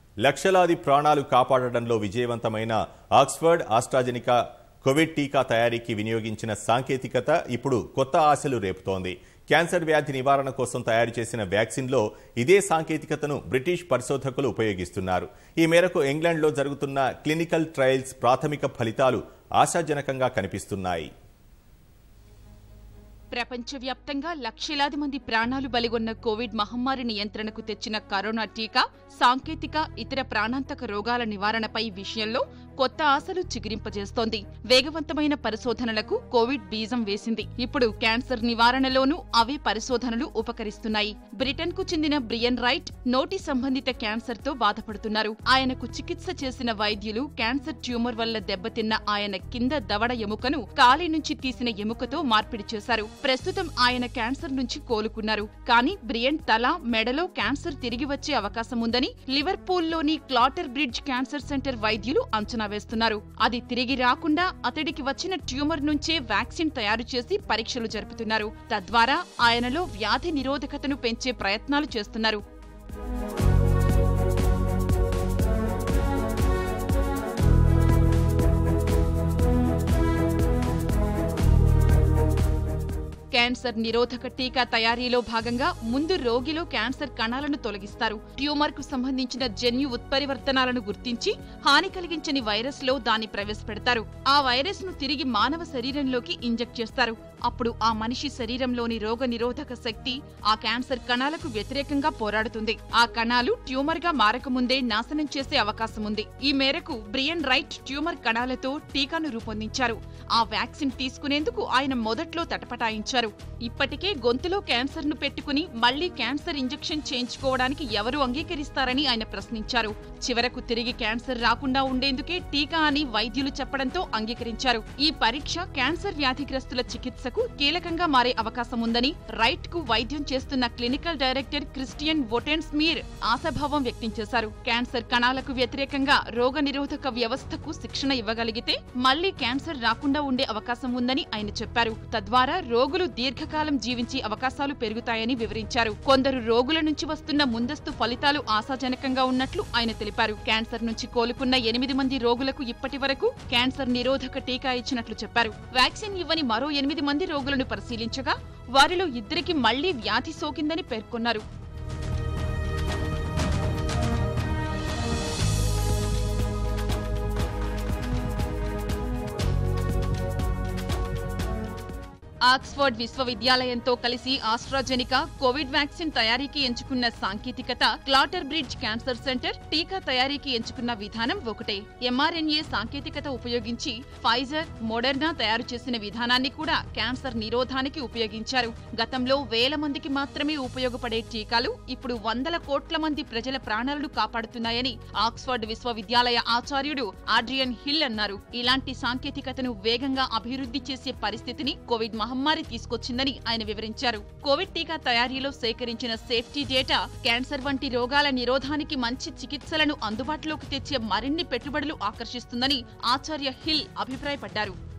లక్షలాది ప్రాణాలు కాపాడడంలో విజయవంతమైన ఆక్స్ఫర్డ్ ఆస్ట్రాజెనికా కోవిడ్ టీకా తయారీకి వినియోగించిన సాంకేతికత ఇప్పుడు కొత్త ఆశలు రేపుతోంది క్యాన్సర్ వ్యాధి నివారణ కోసం తయారు చేసిన వ్యాక్సిన్లో ఇదే సాంకేతికతను బ్రిటిష్ పరిశోధకులు ఉపయోగిస్తున్నారు ఈ మేరకు ఇంగ్లాండ్లో జరుగుతున్న క్లినికల్ ట్రయల్స్ ప్రాథమిక ఫలితాలు ఆశాజనకంగా కనిపిస్తున్నాయి ప్రపంచవ్యాప్తంగా లక్షలాది మంది ప్రాణాలు బలిగొన్న కోవిడ్ మహమ్మారి నియంత్రణకు తెచ్చిన కరోనా టీకా సాంకేతిక ఇతర ప్రాణాంతక రోగాల నివారణపై విషయంలో కొత్త ఆశలు చిగురింపజేస్తోంది వేగవంతమైన పరిశోధనలకు కోవిడ్ బీజం వేసింది ఇప్పుడు క్యాన్సర్ నివారణలోనూ అవే పరిశోధనలు ఉపకరిస్తున్నాయి బ్రిటన్ కు చెందిన బ్రియన్ రైట్ నోటి సంబంధిత క్యాన్సర్ తో బాధపడుతున్నారు ఆయనకు చికిత్స చేసిన వైద్యులు క్యాన్సర్ ట్యూమర్ వల్ల దెబ్బతిన్న ఆయన కింద దవడ ఎముకను కాలి నుంచి తీసిన ఎముకతో మార్పిడి చేశారు ప్రస్తుతం ఆయన క్యాన్సర్ నుంచి కోలుకున్నారు కానీ బ్రియన్ తల మెడలో క్యాన్సర్ తిరిగి వచ్చే అవకాశం ఉందని లివర్పూల్లోని క్లాటర్ బ్రిడ్జ్ క్యాన్సర్ సెంటర్ వైద్యులు అంచనా వేస్తున్నారు అది తిరిగి రాకుండా అతడికి వచ్చిన ట్యూమర్ నుంచే వ్యాక్సిన్ తయారు చేసి పరీక్షలు జరుపుతున్నారు తద్వారా ఆయనలో వ్యాధి నిరోధకతను పెంచే ప్రయత్నాలు చేస్తున్నారు క్యాన్సర్ నిరోధక టీకా తయారీలో భాగంగా ముందు రోగిలో క్యాన్సర్ కణాలను తొలగిస్తారు ట్యూమర్ కు సంబంధించిన జన్యు ఉత్పరివర్తనాలను గుర్తించి హాని కలిగించని వైరస్ లో దాన్ని ప్రవేశపెడతారు ఆ వైరస్ ను తిరిగి మానవ శరీరంలోకి ఇంజెక్ట్ చేస్తారు అప్పుడు ఆ మనిషి శరీరంలోని రోగ నిరోధక శక్తి ఆ క్యాన్సర్ కణాలకు వ్యతిరేకంగా పోరాడుతుంది ఆ కణాలు ట్యూమర్ గా మారకముందే నాశనం చేసే అవకాశం ఉంది ఈ మేరకు బ్రియన్ రైట్ ట్యూమర్ కణాలతో టీకాను రూపొందించారు ఆ వ్యాక్సిన్ తీసుకునేందుకు ఆయన మొదట్లో తటపటాయించారు ఇప్పటికే గొంతులో క్యాన్సర్ ను పెట్టుకుని మళ్లీ క్యాన్సర్ ఇంజెక్షన్ చేయించుకోవడానికి ఎవరు అంగీకరిస్తారని ఆయన ప్రశ్నించారు చివరకు తిరిగి క్యాన్సర్ రాకుండా ఉండేందుకే టీకా అని వైద్యులు చెప్పడంతో అంగీకరించారు ఈ పరీక్ష క్యాన్సర్ వ్యాధిగ్రస్తుల చికిత్సకు కీలకంగా మారే అవకాశం ఉందని రైట్ కు వైద్యం చేస్తున్న క్లినికల్ డైరెక్టర్ క్రిస్టియన్ వొటెన్స్మీర్ ఆశాభావం వ్యక్తం చేశారు క్యాన్సర్ కణాలకు వ్యతిరేకంగా రోగ నిరోధక వ్యవస్థకు శిక్షణ ఇవ్వగలిగితే మళ్లీ క్యాన్సర్ రాకుండా ఉండే అవకాశం ఉందని ఆయన చెప్పారు తద్వారా రోగులు దీర్ఘకాలం జీవించే అవకాశాలు పెరుగుతాయని వివరించారు కొందరు రోగుల నుంచి వస్తున్న ముందస్తు ఫలితాలు ఆశాజనకంగా ఉన్నట్లు ఆయన తెలిపారు క్యాన్సర్ నుంచి కోలుకున్న ఎనిమిది మంది రోగులకు ఇప్పటి వరకు క్యాన్సర్ నిరోధక టీకా ఇచ్చినట్లు చెప్పారు వ్యాక్సిన్ ఇవ్వని మరో ఎనిమిది మంది రోగులను పరిశీలించగా వారిలో ఇద్దరికి మళ్లీ వ్యాధి సోకిందని పేర్కొన్నారు ఆక్స్ఫర్డ్ విశ్వవిద్యాలయంతో కలిసి ఆస్ట్రాజెనికా కోవిడ్ వ్యాక్సిన్ తయారీకి ఎంచుకున్న సాంకేతికత క్లాటర్ బ్రిడ్జ్ క్యాన్సర్ సెంటర్ టీకా తయారీకి ఎంచుకున్న విధానం ఒకటే ఎంఆర్ఎన్ఏ సాంకేతికత ఉపయోగించి ఫైజర్ మోడర్నా తయారు చేసిన విధానాన్ని కూడా క్యాన్సర్ నిరోధానికి ఉపయోగించారు గతంలో వేల మందికి మాత్రమే ఉపయోగపడే టీకాలు ఇప్పుడు వందల కోట్ల మంది ప్రజల ప్రాణాలను కాపాడుతున్నాయని ఆక్స్ఫర్డ్ విశ్వవిద్యాలయ ఆచార్యుడు ఆడ్రియన్ హిల్ అన్నారు ఇలాంటి సాంకేతికతను వేగంగా అభివృద్ధి చేసే పరిస్థితిని కోవిడ్ మహమ్మారి తీసుకొచ్చిందని ఆయన వివరించారు కోవిడ్ టీకా తయారీలో సేకరించిన సేఫ్టీ డేటా క్యాన్సర్ వంటి రోగాల నిరోధానికి మంచి చికిత్సలను అందుబాటులోకి తెచ్చే మరిన్ని పెట్టుబడులు ఆకర్షిస్తుందని ఆచార్య హిల్ అభిప్రాయపడ్డారు